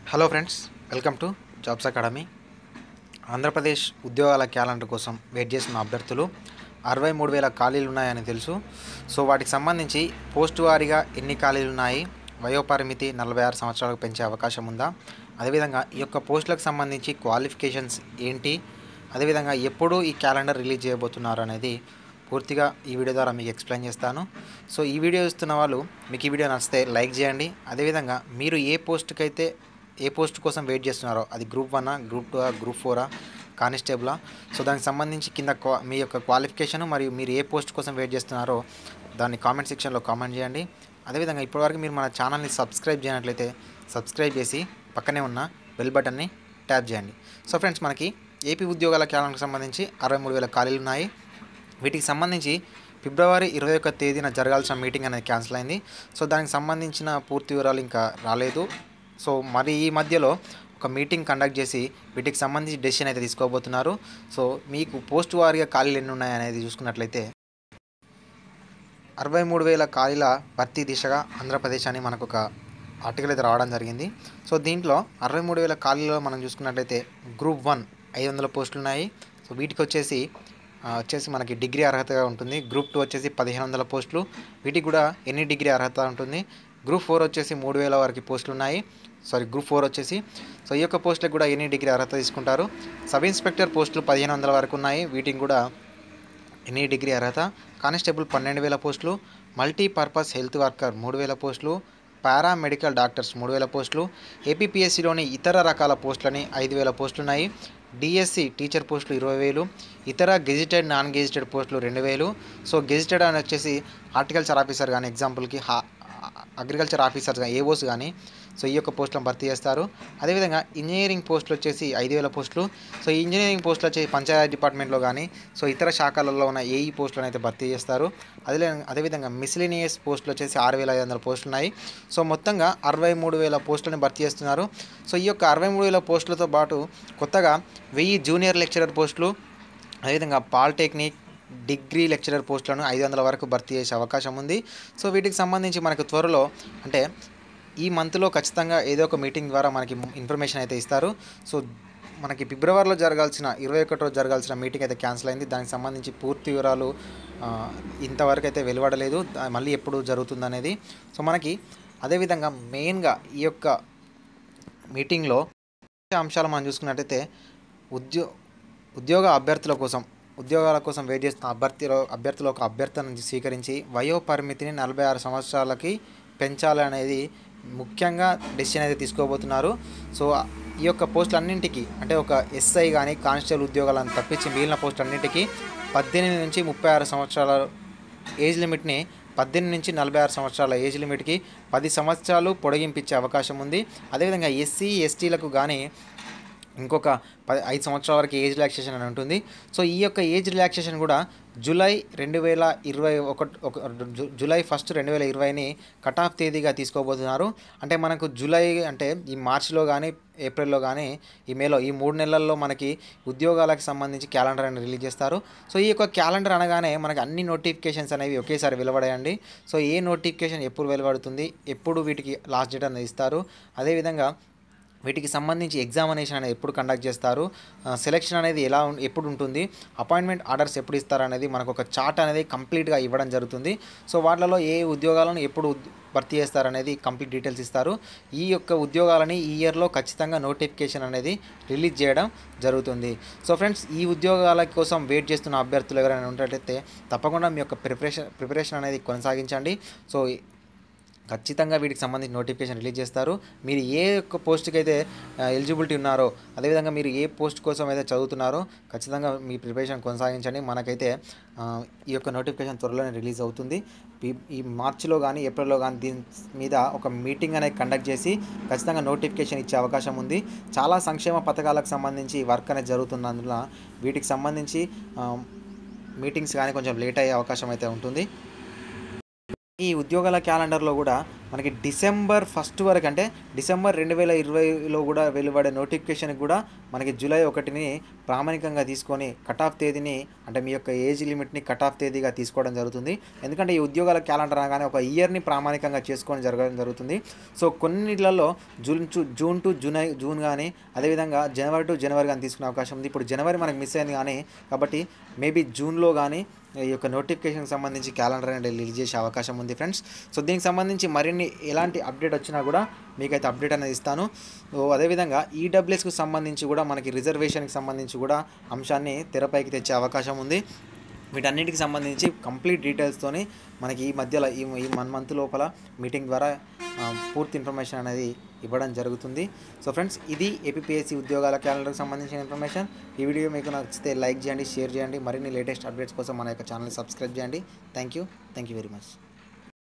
hello friends welcome to jobs academy Andhra Pradesh ఉద్యోగాల క్యాలెండర్ కోసం వెయిట్ చేస్తున్న అభ్యర్థులు అరవై మూడు వేల ఖాళీలు ఉన్నాయని తెలుసు సో వాటికి సంబంధించి పోస్టు వారీగా ఎన్ని ఖాళీలు ఉన్నాయి వయోపరిమితి నలభై ఆరు సంవత్సరాలకు పెంచే అవకాశం ఉందా అదేవిధంగా ఈ యొక్క పోస్టులకు సంబంధించి క్వాలిఫికేషన్స్ ఏంటి అదేవిధంగా ఎప్పుడు ఈ క్యాలెండర్ రిలీజ్ చేయబోతున్నారు అనేది పూర్తిగా ఈ వీడియో ద్వారా మీకు ఎక్స్ప్లెయిన్ చేస్తాను సో ఈ వీడియో చూస్తున్న వాళ్ళు మీకు ఈ వీడియో నచ్చితే లైక్ చేయండి అదేవిధంగా మీరు ఏ పోస్ట్కి అయితే ఏ పోస్ట్ కోసం వెయిట్ చేస్తున్నారో అది గ్రూప్ వన్నా గ్రూప్ టూ గ్రూప్ ఫోరా కానిస్టేబులా సో దానికి సంబంధించి కింద క్వా- మీ యొక్క క్వాలిఫికేషన్ మరియు మీరు ఏ పోస్ట్ కోసం వెయిట్ చేస్తున్నారో దాన్ని కామెంట్ సెక్షన్లో కామెంట్ చేయండి అదేవిధంగా ఇప్పటివరకు మీరు మన ఛానల్ని సబ్స్క్రైబ్ చేయనట్లయితే సబ్స్క్రైబ్ చేసి పక్కనే ఉన్న బెల్ బటన్ని ట్యాప్ చేయండి సో ఫ్రెండ్స్ మనకి ఏపీ ఉద్యోగాల క్యాలెండర్కి సంబంధించి అరవై మూడు వేల ఖాళీలు ఉన్నాయి వీటికి సంబంధించి ఫిబ్రవరి ఇరవై ఒక్క తేదీన జరగాల్సిన మీటింగ్ అనేది క్యాన్సిల్ అయింది సో దానికి సంబంధించిన పూర్తి వివరాలు ఇంకా రాలేదు సో మరి ఈ మధ్యలో ఒక మీటింగ్ కండక్ట్ చేసి వీటికి సంబంధించి డెసిషన్ అయితే తీసుకోబోతున్నారు సో మీకు పోస్ట్ వారీగా ఖాళీలు ఎన్ని ఉన్నాయి అనేది చూసుకున్నట్లయితే అరవై మూడు వేల ఖాళీల భర్తీ దిశగా ఆంధ్రప్రదేశ్ అని మనకు ఒక ఆర్టికల్ అయితే రావడం జరిగింది సో దీంట్లో అరవై మూడు వేల ఖాళీలో మనం చూసుకున్నట్లయితే గ్రూప్ వన్ ఐదు వందల పోస్టులు ఉన్నాయి సో వీటికి వచ్చేసి ఆ, వచ్చేసి మనకి డిగ్రీ అర్హతగా ఉంటుంది గ్రూప్ టూ వచ్చేసి పదిహేను వందల పోస్టులు వీటికి కూడా ఎన్ని డిగ్రీ అర్హత ఉంటుంది గ్రూప్ ఫోర్ వచ్చేసి మూడు వేల వరకు పోస్టులు ఉన్నాయి సారీ గ్రూప్ ఫోర్ వచ్చేసి సో ఈ యొక్క పోస్టులకు కూడా ఎన్ని డిగ్రీ అర్హత తీసుకుంటారు సబ్ ఇన్స్పెక్టర్ పోస్టులు పదిహేను వందల వరకు ఉన్నాయి వీటికి కూడా ఎన్ని డిగ్రీ అర్హత కానిస్టేబుల్ పన్నెండు వేల పోస్టులు మల్టీపర్పస్ హెల్త్ వర్కర్ మూడు వేల పోస్టులు పారామెడికల్ డాక్టర్స్ మూడు వేల పోస్టులు ఏపీపీఎస్సీలోని ఇతర రకాల పోస్టులని ఐదు వేల పోస్టులు ఉన్నాయి డిఎస్సి టీచర్ పోస్టులు ఇరవై వేలు ఇతర గెజిటెడ్ నాన్ గెజిటెడ్ పోస్టులు రెండు వేలు సో గెజిటెడ్ అని వచ్చేసి హార్టికల్చర్ ఆఫీసర్ కానీ ఎగ్జాంపుల్కి హా అగ్రికల్చర్ ఆఫీసర్స్ కానీ ఏఓస్ కానీ సో ఈ యొక్క పోస్టులను భర్తీ చేస్తారు అదేవిధంగా ఇంజనీరింగ్ పోస్టులు వచ్చేసి ఐదు వేల పోస్టులు సో ఈ ఇంజనీరింగ్ పోస్టులు వచ్చేసి పంచాయతీ డిపార్ట్మెంట్లో కానీ సో ఇతర శాఖలలో ఉన్న ఏఈ పోస్టులను అయితే భర్తీ చేస్తారు అదే అదేవిధంగా మిస్లినియస్ పోస్టులు వచ్చేసి ఆరు వేల ఐదు వందల పోస్టులు ఉన్నాయి సో మొత్తంగా అరవై మూడు వేల పోస్టులను భర్తీ చేస్తున్నారు సో ఈ యొక్క అరవై మూడు వేల పోస్టులతో పాటు కొత్తగా వెయ్యి జూనియర్ లెక్చరర్ పోస్టులు అదేవిధంగా పాలిటెక్నిక్ డిగ్రీ లెక్చరర్ పోస్టులను ఐదు వందల వరకు భర్తీ చేసే అవకాశం ఉంది సో వీటికి సంబంధించి మనకు త్వరలో అంటే ఈ మంత్లో ఖచ్చితంగా ఏదో ఒక మీటింగ్ ద్వారా మనకి ఇన్ఫర్మేషన్ అయితే ఇస్తారు సో మనకి ఫిబ్రవరిలో జరగాల్సిన ఇరవై ఒకటో జరగాల్సిన మీటింగ్ అయితే క్యాన్సిల్ అయింది దానికి సంబంధించి పూర్తి వివరాలు ఆ, ఇంతవరకు అయితే వెలువడలేదు దా- మళ్ళీ ఎప్పుడు జరుగుతుంది అనేది సో మనకి అదేవిధంగా మెయిన్గా ఈ యొక్క మీటింగ్లో అంశాలు మనం చూసుకున్నట్టయితే ఉద్యో ఉద్యోగ అభ్యర్థుల కోసం ఉద్యోగాల కోసం వెయిట్ చేస్తున్న అభ్యర్థిలో అభ్యర్థుల ఒక అభ్యర్థనను స్వీకరించి వయో పరిమితిని నలభై ఆరు సంవత్సరాలకి పెంచాలనేది ముఖ్యంగా డెసిషన్ అయితే తీసుకోబోతున్నారు సో ఈ యొక్క పోస్టులన్నింటికి అంటే ఒక ఎస్ఐ కానీ కానిస్టేబుల్ ఉద్యోగాలను తప్పించి మిగిలిన పోస్టులన్నింటికి పద్దెనిమిది నుంచి ముప్పై ఆరు సంవత్సరాల ఏజ్ లిమిట్ని పద్దెనిమిది నుంచి నలభై ఆరు సంవత్సరాల ఏజ్ లిమిట్కి పది సంవత్సరాలు పొడిగింపించే అవకాశం ఉంది అదేవిధంగా ఎస్సీ ఎస్టీలకు కానీ ఇంకొక పది ఐదు సంవత్సరాల వరకు ఏజ్ రిలాక్సేషన్ అని ఉంటుంది సో ఈ యొక్క ఏజ్ రిలాక్సేషన్ కూడా జూలై రెండు వేల ఇరవై ఒకటి ఒక జు- జూలై ఫస్ట్ రెండు వేల ఇరవైని కట్ ఆఫ్ తేదీగా తీసుకోబోతున్నారు అంటే మనకు జూలై అంటే ఈ మార్చిలో కానీ ఏప్రిల్లో కానీ ఈ మేలో ఈ మూడు నెలల్లో మనకి ఉద్యోగాలకు సంబంధించి క్యాలెండర్ అని రిలీజ్ చేస్తారు సో ఈ యొక్క క్యాలెండర్ అనగానే మనకి అన్ని నోటిఫికేషన్స్ అనేవి ఒకేసారి వెలువడాయండి సో ఏ నోటిఫికేషన్ ఎప్పుడు వెలువడుతుంది ఎప్పుడు వీటికి లాస్ట్ డేట్ అనేది ఇస్తారు అదేవిధంగా వీటికి సంబంధించి ఎగ్జామినేషన్ అనేది ఎప్పుడు కండక్ట్ చేస్తారు ఆ, సెలెక్షన్ అనేది ఎలా ఉం- ఎప్పుడు ఉంటుంది అపాయింట్మెంట్ ఆర్డర్స్ ఎప్పుడు ఇస్తారు అనేది మనకు ఒక చార్ట్ అనేది కంప్లీట్గా ఇవ్వడం జరుగుతుంది సో వాటిలో ఏ ఉద్యోగాలను ఎప్పుడు ఉద్- భర్తీ చేస్తారనేది కంప్లీట్ డీటెయిల్స్ ఇస్తారు ఈ యొక్క ఉద్యోగాలని ఈ ఇయర్లో ఖచ్చితంగా నోటిఫికేషన్ అనేది రిలీజ్ చేయడం జరుగుతుంది సో ఫ్రెండ్స్ ఈ ఉద్యోగాల కోసం వెయిట్ చేస్తున్న అభ్యర్థులు ఎవరైనా ఉన్నట్లయితే తప్పకుండా మీ యొక్క ప్రిపరేషన్ ప్రిపరేషన్ అనేది కొనసాగించండి సో ఖచ్చితంగా వీటికి సంబంధించి నోటిఫికేషన్ రిలీజ్ చేస్తారు మీరు ఏ యొక్క పోస్ట్కి అయితే ఎలిజిబిలిటీ ఉన్నారో అదేవిధంగా మీరు ఏ పోస్ట్ కోసం అయితే చదువుతున్నారో ఖచ్చితంగా మీ ప్రిపరేషన్ కొనసాగించండి మనకైతే ఆ, ఈ యొక్క నోటిఫికేషన్ త్వరలోనే రిలీజ్ అవుతుంది ఈ- ఈ మార్చిలో కానీ ఏప్రిల్లో కానీ దీని మీద ఒక మీటింగ్ అనేది కండక్ట్ చేసి ఖచ్చితంగా నోటిఫికేషన్ ఇచ్చే అవకాశం ఉంది చాలా సంక్షేమ పథకాలకు సంబంధించి వర్క్ అనేది జరుగుతున్నందున వీటికి సంబంధించి ఆ, మీటింగ్స్ కానీ కొంచెం లేట్ అయ్యే అవకాశం అయితే ఉంటుంది ఈ ఉద్యోగాల క్యాలెండర్లో కూడా మనకి డిసెంబర్ ఫస్ట్ వరకు అంటే డిసెంబర్ రెండు వేల ఇరవైలో కూడా వెలువడే నోటిఫికేషన్ కూడా మనకి జూలై ఒకటిని ప్రామాణికంగా తీసుకొని కట్ ఆఫ్ తేదీని అంటే మీ యొక్క ఏజ్ లిమిట్ని కట్ ఆఫ్ తేదీగా తీసుకోవడం జరుగుతుంది ఎందుకంటే ఈ ఉద్యోగాల క్యాలెండర్ అనగానే ఒక ఇయర్ని ప్రామాణికంగా చేసుకొని జరగడం జరుగుతుంది సో కొన్నిట్లలో June to June to July June కానీ అదేవిధంగా జనవరి టు జనవరి కానీ తీసుకునే అవకాశం ఉంది ఇప్పుడు జనవరి మనకు మిస్ అయింది కానీ కాబట్టి మేబీ జూన్లో కానీ ఈ యొక్క నోటిఫికేషన్కి సంబంధించి క్యాలెండర్ అనేది రిలీజ్ చేసే అవకాశం ఉంది ఫ్రెండ్స్ సో దీనికి సంబంధించి మరిన్ని ఎలాంటి అప్డేట్ వచ్చినా కూడా మీకైతే అప్డేట్ అనేది ఇస్తాను సో అదేవిధంగా ఈడబ్ల్యూఎస్కి సంబంధించి కూడా మనకి రిజర్వేషన్కి సంబంధించి కూడా అంశాన్ని తెరపైకి తెచ్చే అవకాశం ఉంది వీటన్నిటికి సంబంధించి కంప్లీట్ డీటెయిల్స్తోని మనకి ఈ మధ్యలో ఈ ఈ వన్ మంత్ లోపల మీటింగ్ ద్వారా ఆ, పూర్తి ఇన్ఫర్మేషన్ అనేది ఇవ్వడం జరుగుతుంది సో ఫ్రెండ్స్ ఇది ఏపీఎస్సి ఉద్యోగాల క్యాలెండర్కి సంబంధించిన ఇన్ఫర్మేషన్ ఈ వీడియో మీకు నచ్చితే లైక్ చేయండి షేర్ చేయండి మరిన్ని లేటెస్ట్ అప్డేట్స్ కోసం మన యొక్క ఛానల్ సబ్స్క్రైబ్ చేయండి thank you thank you very much